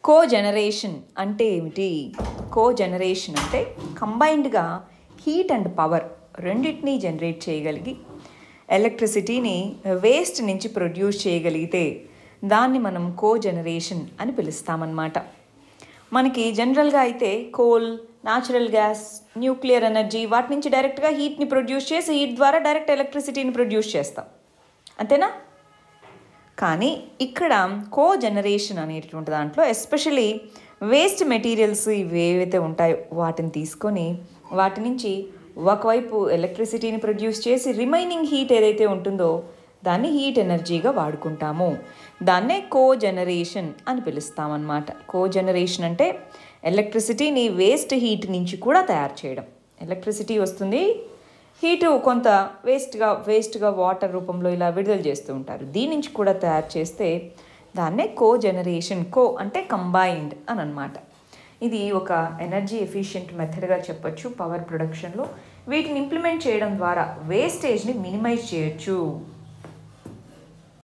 కో cogeneration అంటే ఏమిటి cogeneration అంటే కంబైన్డ్గా హీట్ అండ్ పవర్ రెండింటినీ జనరేట్ చేయగలిగి ఎలక్ట్రిసిటీని వేస్ట్ నుంచి ప్రొడ్యూస్ చేయగలిగితే దాన్ని మనం కో జనరేషన్ అని పిలుస్తామన్నమాట మనకి జనరల్గా అయితే coal natural gas nuclear energy వాటి నుంచి డైరెక్ట్గా హీట్ని ప్రొడ్యూస్ చేసి హీట్ ద్వారా డైరెక్ట్ ఎలక్ట్రిసిటీని ప్రొడ్యూస్ చేస్తాం అంతేనా కానీ ఇక్కడ కో జనరేషన్ అనేటువంటి దాంట్లో ఎస్పెషలీ వేస్ట్ మెటీరియల్స్ ఇవి ఏవైతే ఉంటాయో వాటిని తీసుకొని వాటి నుంచి ఒకవైపు ఎలక్ట్రిసిటీని ప్రొడ్యూస్ చేసి రిమైనింగ్ హీట్ ఏదైతే ఉంటుందో దాన్ని హీట్ ఎనర్జీగా వాడుకుంటాము దాన్నే కో జనరేషన్ అని పిలుస్తామన్నమాట కో జనరేషన్ అంటే ఎలక్ట్రిసిటీని వేస్ట్ హీట్ నుంచి కూడా తయారు చేయడం ఎలక్ట్రిసిటీ వస్తుంది హీటు కొంత వేస్ట్గా వేస్ట్గా వాటర్ రూపంలో ఇలా విడుదల చేస్తూ ఉంటారు దీని నుంచి కూడా తయారు చేస్తే దాన్నే కో జనరేషన్ కో అంటే కంబైన్డ్ అని అనమాట ఇది ఒక ఎనర్జీ ఎఫిషియెంట్ మెథడ్గా చెప్పొచ్చు పవర్ ప్రొడక్షన్లో వీటిని ఇంప్లిమెంట్ చేయడం ద్వారా వేస్టేజ్ని మినిమైజ్ చేయొచ్చు